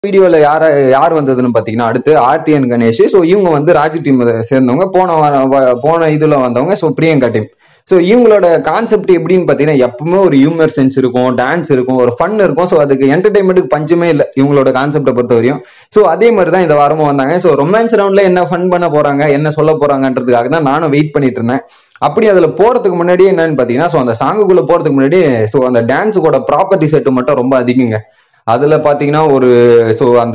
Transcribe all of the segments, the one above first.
வீடியோல யார யார் வந்ததுன்னு பாத்தீங்கன்னா அடுத்து ஆர்த்தி அண்ட் கணேஷ் ஸோ இவங்க வந்து ராஜ் டீம் சேர்ந்தவங்க போன வாரம் வ- போன இதுல வந்தவங்க ஸோ பிரியங்கா டீம் ஸோ இவங்களோட கான்செப்ட் எப்படின்னு பார்த்தீங்கன்னா எப்பவுமே ஒரு ஹியூமர் சென்ஸ் இருக்கும் டான்ஸ் இருக்கும் ஒரு ஃபன் இருக்கும் ஸோ அதுக்கு என்டர்டைன்மெண்ட்டுக்கு பஞ்சமே இல்லை இவங்களோட கான்செப்டை பொறுத்த வரையும் ஸோ அதே மாதிரி தான் இந்த வாரமும் வந்தாங்க ஸோ ரொமான்ஸ் ரவுண்ட்ல என்ன ஃபன் பண்ண போறாங்க என்ன சொல்ல போறாங்கன்றதுக்காக தான் நானும் வெயிட் பண்ணிட்டு இருந்தேன் அப்படி அதுல போறதுக்கு முன்னாடி என்னன்னு பாத்தீங்கன்னா ஸோ அந்த சாங்குக்குள்ள போறதுக்கு முன்னாடி ஸோ அந்த டான்ஸுக்கோட ப்ராப்பர்ட்டி செட்டு மட்டும் ரொம்ப அதிகங்க அதுல பாத்தீங்கன்னா ஒரு ஸோ அந்த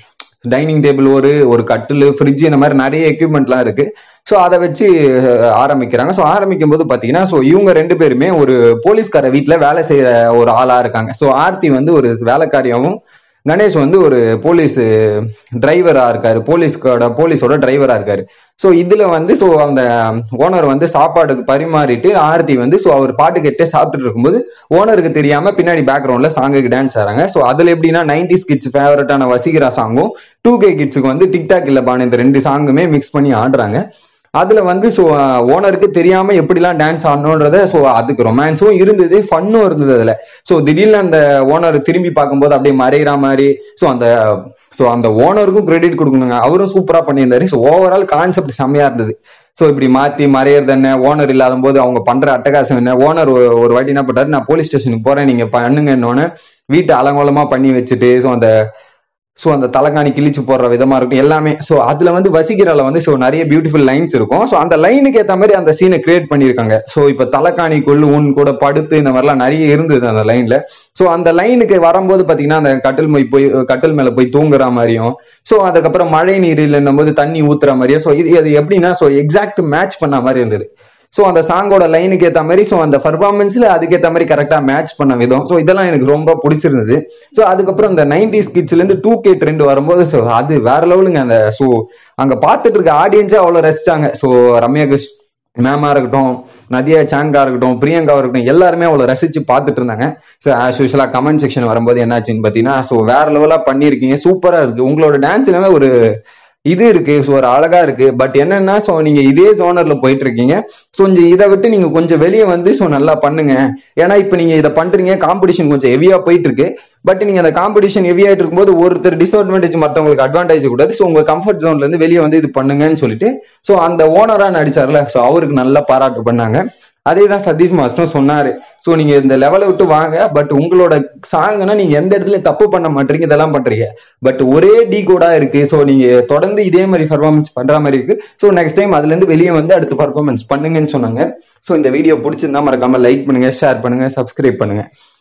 டைனிங் டேபிள் ஒரு ஒரு கட்டில் ஃப்ரிட்ஜ் இந்த மாதிரி நிறைய எக்யூப்மெண்ட்லாம் இருக்கு ஸோ அதை வச்சு அஹ், ஆரம்பிக்கிறாங்க ஸோ ஆரம்பிக்கும் போது பார்த்தீங்கன்னா ஸோ இவங்க ரெண்டு பேருமே ஒரு போலீஸ்கார வீட்டில் வேலை செய்யற ஒரு ஆளா இருக்காங்க ஸோ ஆர்த்தி வந்து ஒரு வேலைக்காரியாவும் கணேஷ் வந்து ஒரு போலீஸ் டிரைவரா இருக்காரு போலீஸ்கோட போலீஸோட டிரைவரா இருக்காரு ஸோ இதுல வந்து ஸோ அந்த ஓனர் வந்து சாப்பாடுக்கு பரிமாறிட்டு ஆர்த்தி வந்து ஸோ அவர் பாட்டு கேட்டே சாப்பிட்டுட்டு இருக்கும்போது ஓனருக்கு தெரியாம பின்னாடி பேக்ரவுண்ட்ல சாங்குக்கு டான்ஸ் ஆறாங்க ஸோ அதுல எப்படின்னா நைன்டி கிட்ஸ் ஃபேவரட்டான வசீகரா சாங்கும் டூ கே கிட்ஸுக்கு வந்து டிக்டாக் இல்ல பானு இந்த ரெண்டு சாங்குமே மிக்ஸ் பண்ணி ஆடுறாங்க அதுல வந்து ஸோ ஓனருக்கு தெரியாம எப்படிலாம் டான்ஸ் ஆடணுன்றத ஸோ அதுக்கு ரொமான்ஸும் இருந்தது ஃபன்னும் இருந்தது அதுல ஸோ திடீர்னு அந்த ஓனர் திரும்பி பார்க்கும்போது அப்படியே மறைகிற மாதிரி ஸோ அந்த ஸோ அந்த ஓனருக்கும் கிரெடிட் கொடுக்கணுங்க அவரும் சூப்பரா பண்ணியிருந்தாரு ஸோ ஓவரால் கான்செப்ட் செம்மையா இருந்தது ஸோ இப்படி மாத்தி மறையிறது என்ன ஓனர் இல்லாத போது அவங்க பண்ற அட்டகாசம் என்ன ஓனர் ஒரு வாட்டி என்ன பண்றாரு நான் போலீஸ் ஸ்டேஷனுக்கு போறேன் நீங்க பண்ணுங்க என்னன்னு வீட்டை அலங்கோலமா பண்ணி வச்சுட்டு ஸோ அந்த ஸோ அந்த தலைகாணி கிழிச்சு போடுற விதமா இருக்கும் எல்லாமே ஸோ அதுல வந்து வசிக்கிறால வந்து ஸோ நிறைய பியூட்டிஃபுல் லைன்ஸ் இருக்கும் ஸோ அந்த லைனுக்கு ஏற்ற மாதிரி அந்த சீனை கிரியேட் பண்ணியிருக்காங்க ஸோ இப்போ தலைகாணிக்குள் உன் கூட படுத்து இந்த மாதிரிலாம் நிறைய இருந்தது அந்த லைன்ல ஸோ அந்த லைனுக்கு வரும்போது பாத்தீங்கன்னா அந்த கட்டில் போய் போய் கட்டில் மேல போய் தூங்குற மாதிரியும் ஸோ அதுக்கப்புறம் மழை நீர் இல்லைன்னும் போது தண்ணி ஊத்துற மாதிரியும் ஸோ இது அது எப்படின்னா ஸோ எக்ஸாக்ட் மேட்ச் பண்ண மாதிரி இருந்தது ஸோ அந்த சாங்கோட லைனுக்கு ஏற்ற மாதிரி ஸோ அந்த பர்ஃபார்மன்ஸ்ல அதுக்கேற்ற மாதிரி கரெக்டாக மேட்ச் பண்ண விதம் ஸோ இதெல்லாம் எனக்கு ரொம்ப பிடிச்சிருந்தது ஸோ அதுக்கப்புறம் இந்த நைன்டி ஸ்கிட்ஸ்ல இருந்து டூ கே ட்ரெண்ட் வரும்போது ஸோ அது வேற லெவலுங்க அந்த ஸோ அங்க பார்த்துட்டு இருக்க ஆடியன்ஸே அவ்வளோ ரசிச்சாங்க ஸோ ரம்யா கிருஷ் மேமா இருக்கட்டும் நதியா சாங்கா இருக்கட்டும் பிரியங்கா இருக்கட்டும் எல்லாருமே அவ்வளோ ரசிச்சு பார்த்துட்டு இருந்தாங்க ஸோ ஆஸ் யூஸ்வலாக கமெண்ட் செக்ஷன் வரும்போது என்னாச்சுன்னு பார்த்தீங்கன்னா ஸோ வேற லெவலாக பண்ணியிருக்கீங்க சூப்பராக இருக்கு உங்களோட டான்ஸ் எல்லாமே ஒரு இது இருக்கு ஸோ ஒரு அழகா இருக்கு பட் என்னன்னா ஸோ நீங்க இதே ஜோனர்ல போயிட்டு இருக்கீங்க ஸோ கொஞ்சம் இதை விட்டு நீங்க கொஞ்சம் வெளியே வந்து ஸோ நல்லா பண்ணுங்க ஏன்னா இப்போ நீங்க இதை பண்றீங்க காம்படிஷன் கொஞ்சம் ஹெவியா போயிட்டு இருக்கு பட் நீங்க அந்த காம்படிஷன் ஹெவியாயிட்டு இருக்கும்போது ஒருத்தர் டிஸ்அட்வான்டேஜ் மற்றவங்களுக்கு அட்வான்டேஜ் கூடாது ஸோ உங்க கம்ஃபர்ட் ஜோன்ல இருந்து வெளியே வந்து இது பண்ணுங்கன்னு சொல்லிட்டு ஸோ அந்த ஓனரா நடிச்சார்ல ஸோ அவருக்கு நல்ல பாராட்டு பண்ணாங்க அதே தான் சதீஷ் மாஸ்டரும் சொன்னாரு ஸோ நீங்க இந்த லெவலை விட்டு வாங்க பட் உங்களோட சாங்னா நீங்க எந்த இடத்துல தப்பு பண்ண மாட்டீங்க இதெல்லாம் பண்றீங்க பட் ஒரே டீ கோடா இருக்கு ஸோ நீங்க தொடர்ந்து இதே மாதிரி பர்ஃபார்மன்ஸ் பண்ற மாதிரி இருக்கு ஸோ நெக்ஸ்ட் டைம் அதுல இருந்து வெளியே வந்து அடுத்து பர்ஃபார்மன்ஸ் பண்ணுங்கன்னு சொன்னாங்க ஸோ இந்த வீடியோ பிடிச்சிருந்தா மறக்காம லைக் பண்ணுங்க ஷேர் பண்ணுங்க சப்ஸ்கிரைப் பண்ணுங்க